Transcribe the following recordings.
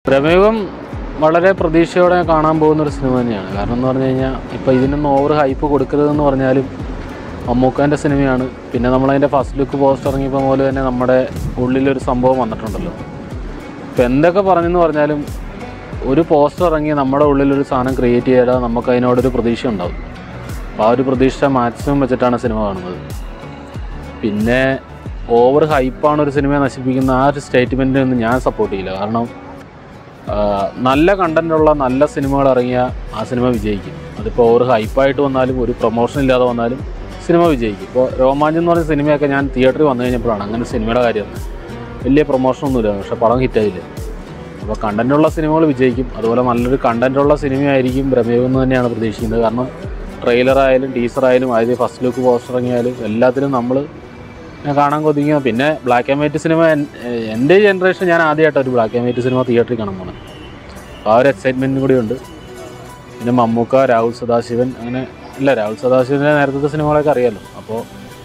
പ്രമേഹം വളരെ പ്രതീക്ഷയോടെ കാണാൻ പോകുന്ന ഒരു സിനിമ തന്നെയാണ് കാരണം എന്ന് പറഞ്ഞു കഴിഞ്ഞാൽ ഇപ്പോൾ ഇതിനൊന്നും ഓവർ ഹൈപ്പ് കൊടുക്കരുതെന്ന് പറഞ്ഞാലും മമ്മൂക്കാൻ്റെ സിനിമയാണ് പിന്നെ നമ്മളതിൻ്റെ ഫസ്റ്റ് ലുക്ക് പോസ്റ്റ് ഇറങ്ങിയപ്പോൾ പോലെ തന്നെ നമ്മുടെ ഉള്ളിലൊരു സംഭവം വന്നിട്ടുണ്ടല്ലോ ഇപ്പം എന്തൊക്കെ പറഞ്ഞെന്ന് പറഞ്ഞാലും ഒരു പോസ്റ്റർ ഇറങ്ങി നമ്മുടെ ഉള്ളിലൊരു സാധനം ക്രിയേറ്റ് ചെയ്താൽ നമുക്ക് അതിനോടൊരു പ്രതീക്ഷ ഉണ്ടാവും അപ്പോൾ ആ ഒരു പ്രതീക്ഷ മാക്സിമം വെച്ചിട്ടാണ് സിനിമ കാണുന്നത് പിന്നെ ഓവർ ഹൈപ്പാണ് ഒരു സിനിമയെ നശിപ്പിക്കുന്ന ആ ഒരു സ്റ്റേറ്റ്മെൻറ്റിനൊന്നും ഞാൻ സപ്പോർട്ട് ചെയ്യില്ല കാരണം ആ, നല്ല കണ്ടൻറ്റുള്ള നല്ല സിനിമകൾ ഇറങ്ങിയാൽ ആ സിനിമ വിജയിക്കും അതിപ്പോൾ ഓവർ ഹൈപ്പായിട്ട് വന്നാലും ഒരു പ്രൊമോഷൻ ഇല്ലാതെ വന്നാലും സിനിമ വിജയിക്കും ഇപ്പോൾ രോമാഞ്ചം എന്ന് പറഞ്ഞ സിനിമയൊക്കെ ഞാൻ തിയേറ്ററിൽ വന്നു കഴിഞ്ഞപ്പോഴാണ് അങ്ങനെ സിനിമയുടെ കാര്യം അറിഞ്ഞത്. വലിയ പ്രൊമോഷനൊന്നുമില്ല പക്ഷെ പടം ഹിറ്റായില്ല അപ്പോൾ കണ്ടൻറ്റുള്ള സിനിമകൾ വിജയിക്കും അതുപോലെ നല്ലൊരു കണ്ടൻറ്റുള്ള സിനിമയായിരിക്കും പ്രമേയം എന്ന് തന്നെയാണ് പ്രതീക്ഷിക്കുന്നത് കാരണം ട്രെയിലറായാലും ടീസറായാലും ആദ്യം ഫസ്റ്റ് ലുക്ക് പോസ്റ്റർ ഇറങ്ങിയാലും എല്ലാത്തിലും നമ്മൾ കാണാൻ കൊതിക്കുക പിന്നെ ബ്ലാക്ക് ആൻഡ് വൈറ്റ് സിനിമ എൻ- എൻ്റെ ജനറേഷൻ ഞാൻ ആദ്യമായിട്ട് ഒരു ബ്ലാക്ക് ആൻഡ് വൈറ്റ് സിനിമ തിയേറ്ററിൽ കാണാൻ പോകണം ആ ഒരു എക്സൈറ്റ്മെൻറ്റും കൂടി ഉണ്ട് പിന്നെ മമ്മൂക്ക രാഹുൽ സദാശിവൻ അങ്ങനെ ഇല്ല രാഹുൽ സദാശിവൻ്റെ നേരത്തെ സിനിമകളൊക്കെ അറിയാമല്ലോ അപ്പോൾ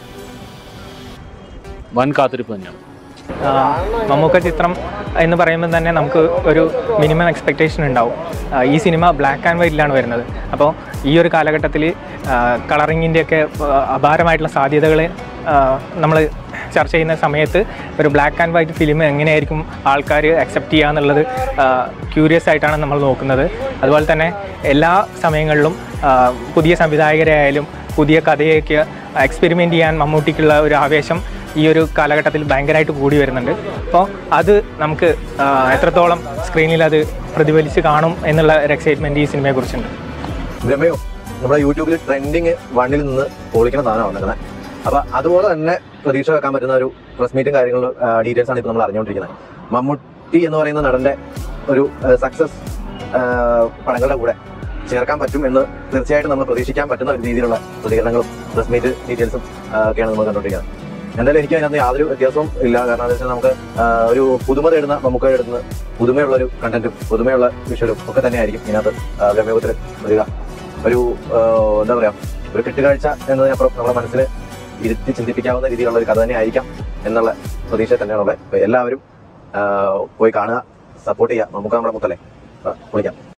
വൻ കാത്തിരിപ്പ് തന്നെയാണ് ആ, മമ്മൂക്ക ചിത്രം എന്ന് പറയുമ്പോൾ തന്നെ നമുക്ക് ഒരു മിനിമം എക്സ്പെക്റ്റേഷൻ ഉണ്ടാവും ആ, ഈ സിനിമ ബ്ലാക്ക് ആൻഡ് വൈറ്റിലാണ് വരുന്നത് അപ്പോൾ ഈ ഒരു കാലഘട്ടത്തിൽ കളറിങ്ങിൻ്റെയൊക്കെ അപാരമായിട്ടുള്ള സാധ്യതകൾ നമ്മൾ ചർച്ച ചെയ്യുന്ന സമയത്ത് ഒരു ബ്ലാക്ക് ആൻഡ് വൈറ്റ് ഫിലിം എങ്ങനെയായിരിക്കും ആൾക്കാർ അക്സെപ്റ്റ് ചെയ്യുക എന്നുള്ളത് ക്യൂരിയസ് ആയിട്ടാണ് നമ്മൾ നോക്കുന്നത് അതുപോലെ തന്നെ എല്ലാ സമയങ്ങളിലും ആ, പുതിയ സംവിധായകരായാലും പുതിയ കഥയൊക്കെ എക്സ്പെരിമെൻ്റ് ചെയ്യാൻ മമ്മൂട്ടിക്കുള്ള ഒരു ആവേശം ഈ ഒരു കാലഘട്ടത്തിൽ ഭയങ്കരമായിട്ട് കൂടി വരുന്നുണ്ട് അപ്പോൾ അത് നമുക്ക് ആ, എത്രത്തോളം സ്ക്രീനിൽ അത് പ്രതിഫലിച്ച് കാണും എന്നുള്ള ഒരു എക്സൈറ്റ്മെൻറ്റ് ഈ സിനിമയെക്കുറിച്ചുണ്ട് ബ്രഹ്മയോ നമ്മുടെ യൂട്യൂബിൽ ട്രെൻഡിങ് വണ്ണിൽ നിന്ന് പൊളിക്കുന്ന സാധനമാണ് വന്നിരിക്കുന്നത് അപ്പൊ അതുപോലെ തന്നെ പ്രതീക്ഷ വെക്കാൻ പറ്റുന്ന ഒരു പ്രസ് മീറ്റും കാര്യങ്ങളും ഡീറ്റെയിൽസ് ആണ് ഇപ്പോൾ നമ്മൾ അറിഞ്ഞുകൊണ്ടിരിക്കുന്നത് മമ്മൂട്ടി എന്ന് പറയുന്ന നടന്റെ ഒരു സക്സസ് പടങ്ങളുടെ കൂടെ ചേർക്കാൻ പറ്റും എന്ന് തീർച്ചയായിട്ടും നമ്മൾ പ്രതീക്ഷിക്കാൻ പറ്റുന്ന ഒരു രീതിയിലുള്ള പ്രതികരണങ്ങളും പ്രസ് മീറ്റ് ഡീറ്റെയിൽസും ഒക്കെയാണ് നമ്മൾ കണ്ടുകൊണ്ടിരിക്കുന്നത് എന്തായാലും എനിക്ക് അതിനകത്ത് യാതൊരു വ്യത്യാസവും ഇല്ല കാരണം എന്താ വെച്ചാൽ നമുക്ക് ആ, ഒരു പുതുമ തേടുന്ന നമുക്ക് എടുക്കുന്ന പുതുമയുള്ള ഒരു കണ്ടന്റും പുതുമയുള്ള വിഷ്വലും ഒക്കെ തന്നെയായിരിക്കും ഇതിനകത്ത് ബ്രഹ്മയുഗത്തിൽ വരിക ഒരു ആ, എന്താ പറയാ ഒരു കെട്ടുകാഴ്ച എന്നതിനപ്പുറം നമ്മുടെ മനസ്സിൽ ഇരുത്തി ചിന്തിപ്പിക്കാവുന്ന രീതിയിലുള്ള ഒരു കഥ തന്നെ ആയിരിക്കാം എന്നുള്ള പ്രതീക്ഷ തന്നെയാണുള്ളത് അപ്പൊ എല്ലാവരും ആ, പോയി കാണുക സപ്പോർട്ട് ചെയ്യുക നമുക്ക് നമ്മുടെ മുത്തല്ലേ വിളിക്കാം